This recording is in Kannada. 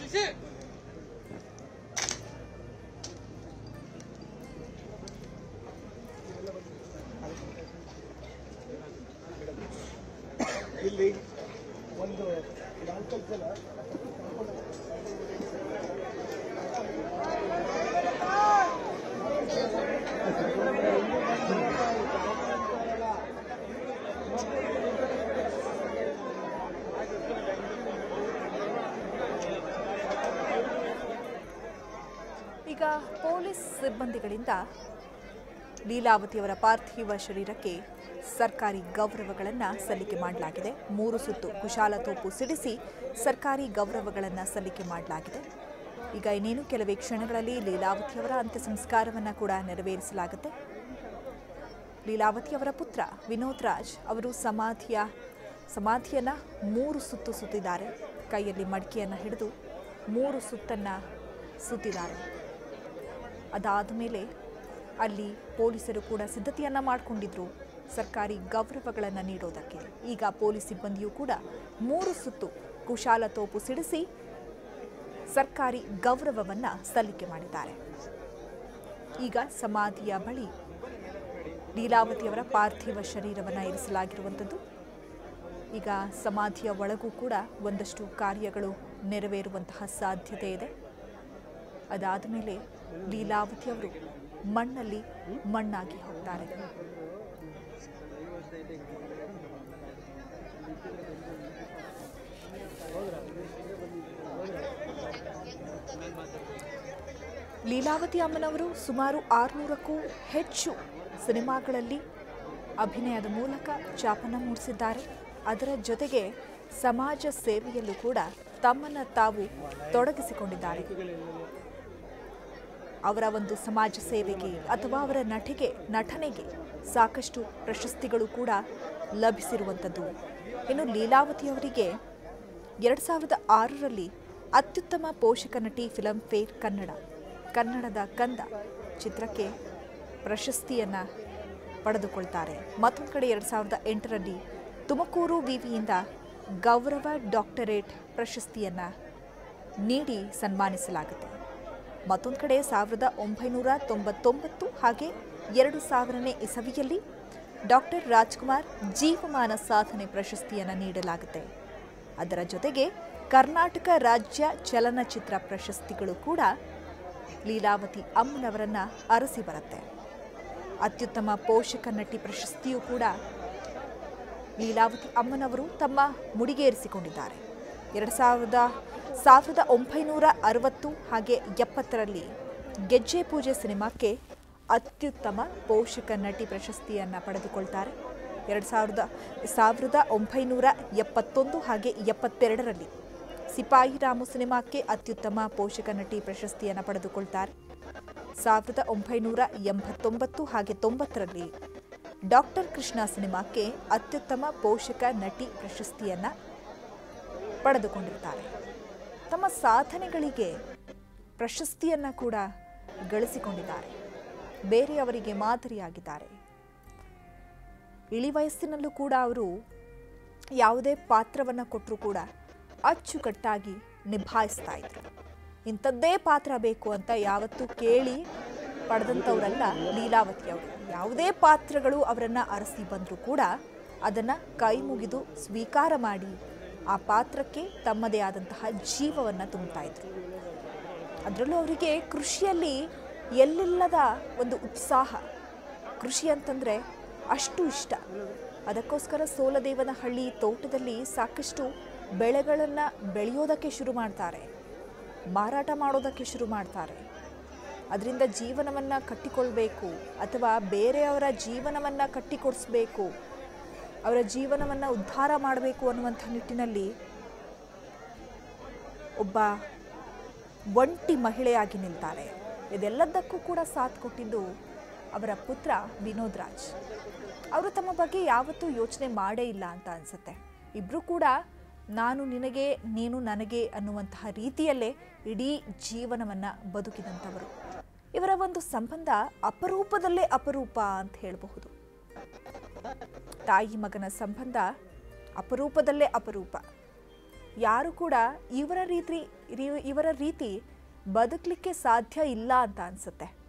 ಇಲ್ಲಿ ಒಂದು ನಾಲ್ಕೈದು ಜನ ಈಗ ಪೊಲೀಸ್ ಸಿಬ್ಬಂದಿಗಳಿಂದ ಲೀಲಾವತಿಯವರ ಪಾರ್ಥಿವ ಶರೀರಕ್ಕೆ ಸರ್ಕಾರಿ ಗೌರವಗಳನ್ನು ಸಲ್ಲಿಕೆ ಮಾಡಲಾಗಿದೆ ಮೂರು ಸುತ್ತು ಕುಶಾಲತೋಪು ಸಿಡಿಸಿ ಸರ್ಕಾರಿ ಗೌರವಗಳನ್ನು ಸಲ್ಲಿಕೆ ಮಾಡಲಾಗಿದೆ ಈಗ ಇನ್ನೇನು ಕೆಲವೇ ಕ್ಷಣಗಳಲ್ಲಿ ಲೀಲಾವತಿಯವರ ಅಂತ್ಯ ಸಂಸ್ಕಾರವನ್ನು ಕೂಡ ನೆರವೇರಿಸಲಾಗುತ್ತೆ ಲೀಲಾವತಿಯವರ ಪುತ್ರ ವಿನೋದ್ ರಾಜ್ ಅವರು ಸಮಾಧಿಯ ಸಮಾಧಿಯನ್ನ ಮೂರು ಸುತ್ತು ಸುತ್ತಿದ್ದಾರೆ ಕೈಯಲ್ಲಿ ಮಡಿಕೆಯನ್ನು ಹಿಡಿದು ಮೂರು ಸುತ್ತನ್ನ ಸುತ್ತಿದ್ದಾರೆ ಅದಾದ ಮೇಲೆ ಅಲ್ಲಿ ಪೊಲೀಸರು ಕೂಡ ಸಿದ್ಧತೆಯನ್ನ ಮಾಡಿಕೊಂಡಿದ್ರು ಸರ್ಕಾರಿ ಗೌರವಗಳನ್ನು ನೀಡೋದಕ್ಕೆ ಈಗ ಪೊಲೀಸ್ ಸಿಬ್ಬಂದಿಯೂ ಕೂಡ ಮೂರು ಸುತ್ತು ಕುಶಾಲ ತೋಪು ಸಿಡಿಸಿ ಸರ್ಕಾರಿ ಗೌರವವನ್ನು ಸಲ್ಲಿಕೆ ಮಾಡಿದ್ದಾರೆ ಈಗ ಸಮಾಧಿಯ ಬಳಿ ಲೀಲಾವತಿಯವರ ಪಾರ್ಥಿವ ಶರೀರವನ್ನು ಇರಿಸಲಾಗಿರುವಂಥದ್ದು ಈಗ ಸಮಾಧಿಯ ಒಳಗೂ ಕೂಡ ಒಂದಷ್ಟು ಕಾರ್ಯಗಳು ನೆರವೇರುವಂತಹ ಸಾಧ್ಯತೆ ಇದೆ ಅದಾದ ಮೇಲೆ ಲೀಲಾವತಿಯವರು ಮಣ್ಣಲ್ಲಿ ಮಣ್ಣಾಗಿ ಹೋಗ್ತಾರೆ ಲೀಲಾವತಿ ಅಮ್ಮನವರು ಸುಮಾರು ಆರುನೂರಕ್ಕೂ ಹೆಚ್ಚು ಸಿನಿಮಾಗಳಲ್ಲಿ ಅಭಿನಯದ ಮೂಲಕ ಚಾಪನ ಮೂಡಿಸಿದ್ದಾರೆ ಅದರ ಜೊತೆಗೆ ಸಮಾಜ ಸೇವೆಯಲ್ಲೂ ಕೂಡ ತಮ್ಮನ್ನು ತಾವು ತೊಡಗಿಸಿಕೊಂಡಿದ್ದಾರೆ ಅವರ ಒಂದು ಸಮಾಜ ಸೇವೆಗೆ ಅಥವಾ ಅವರ ನಟಿಗೆ ನಟನೆಗೆ ಸಾಕಷ್ಟು ಪ್ರಶಸ್ತಿಗಳು ಕೂಡ ಲಭಿಸಿರುವಂಥದ್ದು ಇನ್ನು ಲೀಲಾವತಿಯವರಿಗೆ ಎರಡು ಸಾವಿರದ ಆರರಲ್ಲಿ ಅತ್ಯುತ್ತಮ ಪೋಷಕ ನಟಿ ಫಿಲಂ ಫೇರ್ ಕನ್ನಡ ಕನ್ನಡದ ಕಂದ ಚಿತ್ರಕ್ಕೆ ಪ್ರಶಸ್ತಿಯನ್ನು ಪಡೆದುಕೊಳ್ತಾರೆ ಮತ್ತೊಂದು ಕಡೆ ಎರಡು ಸಾವಿರದ ಎಂಟರಲ್ಲಿ ತುಮಕೂರು ವಿವಿಯಿಂದ ಗೌರವ ಡಾಕ್ಟರೇಟ್ ಪ್ರಶಸ್ತಿಯನ್ನು ನೀಡಿ ಸನ್ಮಾನಿಸಲಾಗುತ್ತೆ ಮತ್ತೊಂದು ಕಡೆ ಸಾವಿರದ ಒಂಬೈನೂರ ತೊಂಬತ್ತೊಂಬತ್ತು ಹಾಗೆ ಎರಡು ಸಾವಿರನೇ ಇಸವಿಯಲ್ಲಿ ಡಾಕ್ಟರ್ ರಾಜ್ಕುಮಾರ್ ಜೀವಮಾನ ಸಾಧನೆ ಪ್ರಶಸ್ತಿಯನ್ನು ನೀಡಲಾಗುತ್ತೆ ಅದರ ಜೊತೆಗೆ ಕರ್ನಾಟಕ ರಾಜ್ಯ ಚಲನಚಿತ್ರ ಪ್ರಶಸ್ತಿಗಳು ಕೂಡ ಲೀಲಾವತಿ ಅಮ್ಮನವರನ್ನ ಅರಸಿ ಬರುತ್ತೆ ಅತ್ಯುತ್ತಮ ಪೋಷಕ ನಟಿ ಪ್ರಶಸ್ತಿಯೂ ಕೂಡ ಲೀಲಾವತಿ ಅಮ್ಮನವರು ತಮ್ಮ ಮುಡಿಗೇರಿಸಿಕೊಂಡಿದ್ದಾರೆ ಎರಡು ಸಾವಿರದ ಸಾವಿರದ ಒಂಬೈನೂರ ಅರವತ್ತು ಹಾಗೆ ಎಪ್ಪತ್ತರಲ್ಲಿ ಗೆಜ್ಜೆ ಪೂಜೆ ಸಿನಿಮಾಕ್ಕೆ ಅತ್ಯುತ್ತಮ ಪೋಷಕ ನಟಿ ಪ್ರಶಸ್ತಿಯನ್ನು ಪಡೆದುಕೊಳ್ತಾರೆ ಎರಡು ಸಾವಿರದ ಸಾವಿರದ ಒಂಬೈನೂರ ಎಪ್ಪತ್ತೊಂದು ಹಾಗೆ ಎಪ್ಪತ್ತೆರಡರಲ್ಲಿ ಸಿಪಾಯಿ ರಾಮು ಸಿನಿಮಾಕ್ಕೆ ಅತ್ಯುತ್ತಮ ಪೋಷಕ ನಟಿ ಪ್ರಶಸ್ತಿಯನ್ನು ಪಡೆದುಕೊಳ್ತಾರೆ ಸಾವಿರದ ಒಂಬೈನೂರ ಎಂಬತ್ತೊಂಬತ್ತು ಹಾಗೆ ತೊಂಬತ್ತರಲ್ಲಿ ಡಾಕ್ಟರ್ ಕೃಷ್ಣ ಸಿನಿಮಾಕ್ಕೆ ಅತ್ಯುತ್ತಮ ಪೋಷಕ ನಟಿ ಪ್ರಶಸ್ತಿಯನ್ನು ಪಡೆದುಕೊಂಡಿರ್ತಾರೆ ತಮ್ಮ ಸಾಧನೆಗಳಿಗೆ ಪ್ರಶಸ್ತಿಯನ್ನು ಕೂಡ ಗಳಿಸಿಕೊಂಡಿದ್ದಾರೆ ಬೇರೆಯವರಿಗೆ ಮಾದರಿಯಾಗಿದ್ದಾರೆ ಇಳಿ ವಯಸ್ಸಿನಲ್ಲೂ ಕೂಡ ಅವರು ಯಾವುದೇ ಪಾತ್ರವನ್ನು ಕೊಟ್ಟರೂ ಕೂಡ ಅಚ್ಚುಕಟ್ಟಾಗಿ ನಿಭಾಯಿಸ್ತಾ ಇದ್ರು ಇಂಥದ್ದೇ ಪಾತ್ರ ಬೇಕು ಅಂತ ಯಾವತ್ತೂ ಕೇಳಿ ಪಡೆದಂಥವರಲ್ಲ ಲೀಲಾವತಿ ಅವರು ಯಾವುದೇ ಪಾತ್ರಗಳು ಅವರನ್ನು ಅರಸಿ ಬಂದರೂ ಕೂಡ ಅದನ್ನು ಕೈ ಮುಗಿದು ಸ್ವೀಕಾರ ಮಾಡಿ ಆ ಪಾತ್ರಕ್ಕೆ ತಮ್ಮದೇ ಆದಂತಹ ಜೀವವನ್ನು ತುಂಬುತ್ತಾ ಇದ್ರು ಅದರಲ್ಲೂ ಅವರಿಗೆ ಕೃಷಿಯಲ್ಲಿ ಎಲ್ಲಿಲ್ಲದ ಒಂದು ಉತ್ಸಾಹ ಕೃಷಿ ಅಂತಂದರೆ ಅಷ್ಟು ಇಷ್ಟ ಅದಕ್ಕೋಸ್ಕರ ಸೋಲದೇವನಹಳ್ಳಿ ತೋಟದಲ್ಲಿ ಸಾಕಷ್ಟು ಬೆಳೆಗಳನ್ನು ಬೆಳೆಯೋದಕ್ಕೆ ಶುರು ಮಾಡ್ತಾರೆ ಮಾರಾಟ ಮಾಡೋದಕ್ಕೆ ಶುರು ಮಾಡ್ತಾರೆ ಅದರಿಂದ ಜೀವನವನ್ನು ಕಟ್ಟಿಕೊಳ್ಬೇಕು ಅಥವಾ ಬೇರೆಯವರ ಜೀವನವನ್ನು ಕಟ್ಟಿಕೊಡಿಸ್ಬೇಕು ಅವರ ಜೀವನವನ್ನು ಉದ್ಧಾರ ಮಾಡಬೇಕು ಅನ್ನುವಂಥ ನಿಟ್ಟಿನಲ್ಲಿ ಒಬ್ಬ ಒಂಟಿ ಮಹಿಳೆಯಾಗಿ ನಿಲ್ತಾರೆ ಇದೆಲ್ಲದಕ್ಕೂ ಕೂಡ ಸಾಥ್ ಕೊಟ್ಟಿದ್ದು ಅವರ ಪುತ್ರ ವಿನೋದ್ ರಾಜ್ ಅವರು ತಮ್ಮ ಬಗ್ಗೆ ಯಾವತ್ತೂ ಯೋಚನೆ ಮಾಡೇ ಇಲ್ಲ ಅಂತ ಅನಿಸುತ್ತೆ ಇಬ್ಬರು ಕೂಡ ನಾನು ನಿನಗೆ ನೀನು ನನಗೆ ಅನ್ನುವಂತಹ ರೀತಿಯಲ್ಲೇ ಇಡೀ ಜೀವನವನ್ನು ಬದುಕಿದಂಥವರು ಇವರ ಒಂದು ಸಂಬಂಧ ಅಪರೂಪದಲ್ಲೇ ಅಪರೂಪ ಅಂತ ಹೇಳಬಹುದು ತಾಯಿ ಮಗನ ಸಂಬಂಧ ಅಪರೂಪದಲ್ಲೇ ಅಪರೂಪ ಯಾರು ಕೂಡ ಇವರ ರೀತಿ ರಿ- ಇವರ ರೀತಿ ಬದುಕಲಿಕ್ಕೆ ಸಾಧ್ಯ ಇಲ್ಲ ಅಂತ ಅನ್ಸುತ್ತೆ